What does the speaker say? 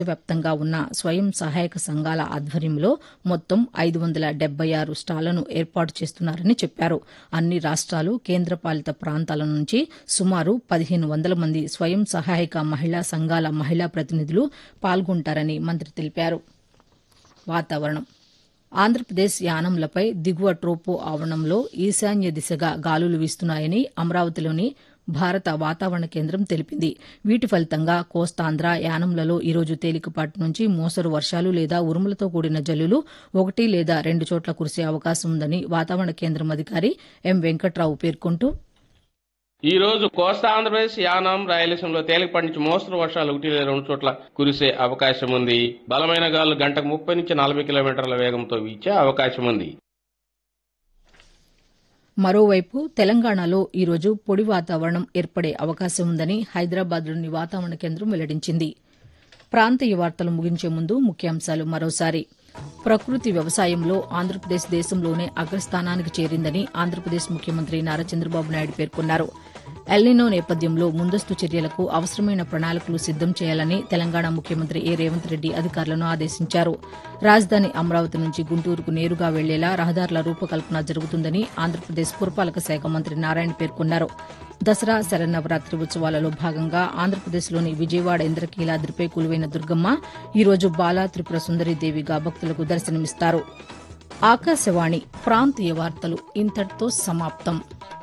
వ్యాప్తంగా ఉన్న స్వయం సహాయక సంఘాల ఆధ్వర్యంలో మొత్తం ఐదు వందల డెబ్బై ఆరు స్టాళ్లను ఏర్పాటు చేస్తున్నారని చెప్పారు అన్ని రాష్ట్రాలు కేంద్రపాలిత ప్రాంతాల నుంచి సుమారు పదిహేను వందల మంది స్వయం సహాయక మహిళా సంఘాల మహిళా ప్రతినిధులు పాల్గొంటారని మంత్రి తెలిపారు వాతావరణం ఆంధ్రప్రదేశ్ యానంలపై దిగువ ట్రోపో ఆవరణంలో ఈశాన్య దిశగా గాలులు వీస్తున్నాయని అమరావతిలోని భారత వాతావరణ కేంద్రం తెలిపింది వీటి ఫలితంగా కోస్తాంధ్ర యానంలలో ఈరోజు తేలికపాటి నుంచి మోస్తరు వర్షాలు లేదా ఉరుములతో కూడిన జల్లులు ఒకటి లేదా రెండు చోట్ల కురిసే అవకాశం ఉందని వాతావరణ కేంద్రం అధికారి ఎం వెంకట్రావు పేర్కొంటూ ఈ రోజు కోస్తా ఆంధ్రప్రదేశ్ యానాం రాయలసీమలో తేలికపాటి నుంచి మోస్తరు వర్షాలు ఒకటి లేదా రెండు చోట్ల కురిసే అవకాశం ఉంది బలమైన గాలులు గంటకు ముప్పై నుంచి నలభై కిలోమీటర్ల వేగంతో వీచే అవకాశం ఉంది మరోవైపు తెలంగాణలో ఈరోజు పొడి వాతావరణం ఏర్పడే అవకాశం ఉందని హైదరాబాద్లోని వాతావరణ కేంద్రం వెల్లడించింది ప్రాంతీయ వార్తలు ముగించే ముందు ముఖ్యాంశాలు మరోసారి ప్రకృతి వ్యవసాయంలో ఆంధ్రప్రదేశ్ దేశంలోనే అగ్రస్థానానికి చేరిందని ఆంధ్రప్రదేశ్ ముఖ్యమంత్రి నారా చంద్రబాబు నాయుడు పేర్కొన్నారు ఎల్నినో నేపథ్యంలో ముందస్తు చర్యలకు అవసరమైన ప్రణాళికలు సిద్దం చేయాలని తెలంగాణ ముఖ్యమంత్రి ఏ రేవంత్ రెడ్డి అధికారులను ఆదేశించారు రాజధాని అమరావతి నుంచి గుంటూరుకు నేరుగా వెళ్లేలా రహదారుల రూపకల్పన జరుగుతుందని ఆంధ్రప్రదేశ్ పురపాలక శాఖ మంత్రి నారాయణ పేర్కొన్నారు దసరా శరన్నవరాత్రి ఉత్సవాలలో భాగంగా ఆంధ్రప్రదేశ్లోని విజయవాడ ఇంద్రకీలాద్రిపై కొలువైన దుర్గమ్మ ఈరోజు బాలా త్రిపుర సుందరీదేవిగా భక్తులకు దర్శనమిస్తారు ఆకాశవాణి ప్రాంతీయ వార్తలు ఇంతటితో సమాప్తం